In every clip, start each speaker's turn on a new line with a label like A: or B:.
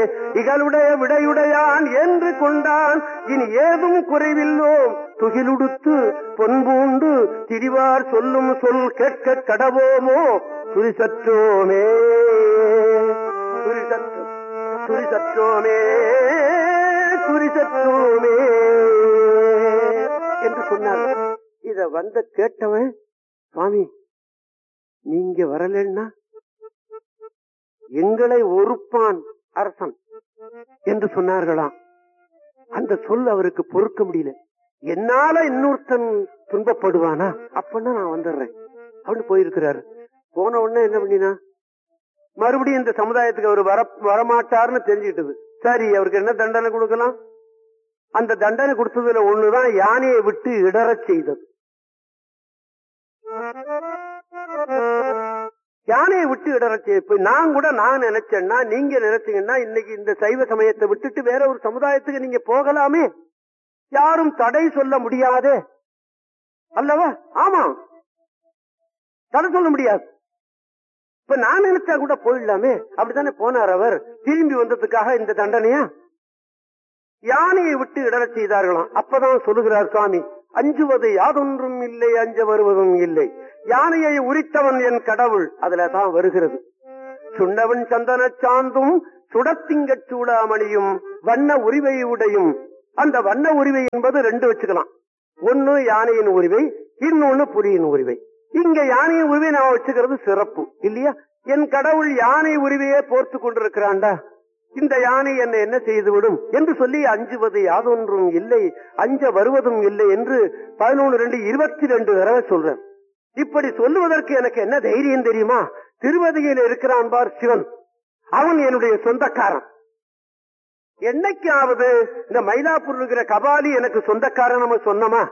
A: இகழுடைய விடையுடையான் என்று கொண்டான் இனி ஏதும் குறைவில்லோம் துகிலுடுத்து பொன்பூண்டு திரிவார் சொல்லும் சொல் கேட்க கடவோமோ துரிசற்றோமே துரிசற்று துரிசற்றோமே துரிசற்றோமே என்று சொன்னார் இத வந்த கேட்டவன் சுவாமி நீங்க வரலன்னா எங்களை ஒருப்பான் அரசன் என்று சொன்னார்களாம் அந்த சொல் அவருக்கு பொறுக்க முடியல என்னால இன்னொருத்தன் துன்பப்படுவானா அப்பன்னா நான் வந்துடுறேன் அப்படின்னு போயிருக்கிறாரு போன உடனே என்ன பண்ணினா மறுபடியும் இந்த சமுதாயத்துக்கு அவர் வர வரமாட்டாருன்னு தெரிஞ்சுக்கிட்டது சரி அவருக்கு என்ன தண்டனை கொடுக்கலாம் அந்த தண்டனை கொடுத்ததுல ஒண்ணுதான் யானையை விட்டு இடறச் செய்தது யானையை விட்டு இடறச் செய்ய இப்ப நான் கூட நான் நினைச்சேன்னா நீங்க நினைச்சீங்கன்னா இன்னைக்கு இந்த சைவ சமயத்தை விட்டுட்டு வேற ஒரு சமுதாயத்துக்கு நீங்க போகலாமே யாரும் தடை சொல்ல முடியாதே அல்லவா ஆமா தடை சொல்ல முடியாது இப்ப நான் நினைச்சா கூட போயிடலாமே அப்படித்தானே போனார் அவர் திரும்பி வந்ததுக்காக இந்த தண்டனையா யானையை விட்டு இடறச் செய்தார்களாம் அப்பதான் சொல்லுகிறார் சுவாமி அஞ்சுவது யாதொன்றும் இல்லை அஞ்ச வருவதும் இல்லை யானையை உரித்தவன் என் கடவுள் அதுல தான் வருகிறது சுண்ணவன் சந்தன சாந்தும் சுடத்திங்கச் சூடாமணியும் வண்ண உரிவை உடையும் அந்த வண்ண உரிவை என்பது ரெண்டு வச்சுக்கலாம் ஒன்னு யானையின் உரிவை இன்னொன்னு புலியின் உரிவை இங்க யானையின் உரிவை நான் வச்சுக்கிறது சிறப்பு இல்லையா என் கடவுள் யானை உரிவையே போர்த்து கொண்டிருக்கிறான்டா இந்த யானை என்னை என்ன செய்துவிடும் என்று சொல்லி அஞ்சுவது யாதொன்றும் இல்லை அஞ்ச வருவதும் இல்லை என்று பதினொன்று ரெண்டு இருபத்தி ரெண்டு தடவை சொல்றேன் இப்படி சொல்லுவதற்கு எனக்கு என்ன தைரியம் தெரியுமா திருவதியில் இருக்கிறான் பார் சிவன் அவன் என்னுடைய சொந்தக்காரன் என்னைக்காவது இந்த மயிலாப்பூர் இருக்கிற கபாலி எனக்கு சொந்தக்காரன் நம்ம சொன்னமா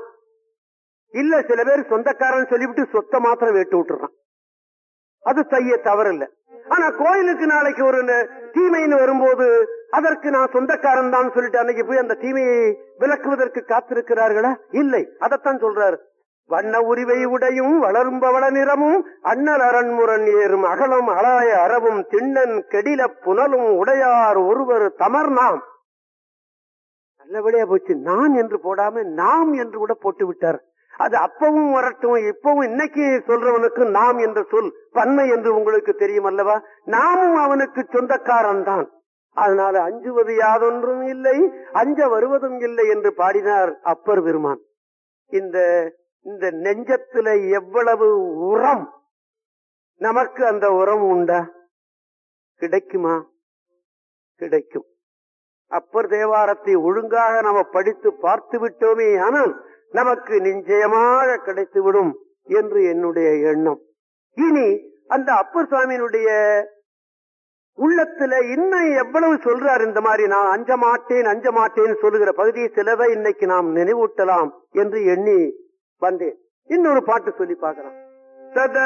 A: இல்ல சில பேர் சொந்தக்காரன் சொல்லிவிட்டு சொத்தை மாத்திரம் வெட்டு விட்டுறான் அது செய்ய தவறில்ல ஆனா கோயிலுக்கு நாளைக்கு ஒரு ந- தீமைன்னு வரும்போது அதற்கு நான் சொந்தக்காரன் தான் சொல்லிட்டு அன்னைக்கு போய் அந்த தீமையை விளக்குவதற்கு காத்திருக்கிறார்களா இல்லை அதைத்தான் சொல்றாரு வண்ண உரிவை உடையும் வளரும் பவள நிறமும் அண்ணல் அரண்முரண் ஏறும் அகலம் அலாய அறவும் திண்ணன் கெடில புனலும் உடையார் ஒருவர் தமர் நாம் நல்லபடியா போச்சு நான் என்று போடாம நாம் என்று கூட போட்டு விட்டார் அது அப்பவும் வரட்டும் இப்பவும் இன்னைக்கு சொல்றவனுக்கு நாம் என்ற சொல் பன்மை என்று உங்களுக்கு தெரியும் அல்லவா நாமும் அவனுக்கு சொந்தக்காரன் தான் அதனால அஞ்சுவது யாதொன்றும் இல்லை அஞ்ச வருவதும் இல்லை என்று பாடினார் அப்பர் பெருமான் இந்த இந்த நெஞ்சத்துல எவ்வளவு உரம் நமக்கு அந்த உரம் உண்டா கிடைக்குமா கிடைக்கும் அப்பர் தேவாரத்தை ஒழுங்காக நாம படித்து பார்த்து விட்டோமே ஆனால் நமக்கு நிச்சயமாக கிடைத்துவிடும் என்று என்னுடைய எண்ணம் இனி அந்த அப்பர் சுவாமியினுடைய உள்ளத்துல இன்னும் எவ்வளவு சொல்றார் இந்த மாதிரி நான் அஞ்ச மாட்டேன் அஞ்ச மாட்டேன் சொல்லுகிற பகுதியை சிலதை இன்னைக்கு நாம் நினைவூட்டலாம் என்று எண்ணி வந்தேன் இன்னொரு பாட்டு சொல்லி பார்க்கலாம் சத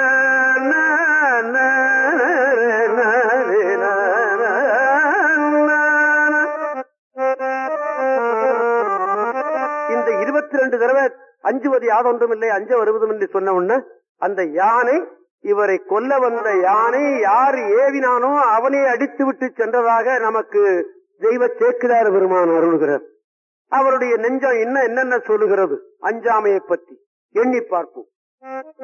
A: இந்த இருபத்தி ரெண்டு தடவை அஞ்சுவது யாதொன்றும் இல்லை அஞ்ச வருவதும் இல்லை சொன்ன உடனே அந்த யானை இவரை கொல்ல வந்த யானை யார் ஏவினானோ அவனே அடித்து விட்டு சென்றதாக நமக்கு தெய்வ சேக்கிரார் பெருமான் அருள்கிறார் அவருடைய நெஞ்சம் என்ன என்னென்ன சொல்லுகிறது அஞ்சாமையை பற்றி எண்ணி பார்ப்போம்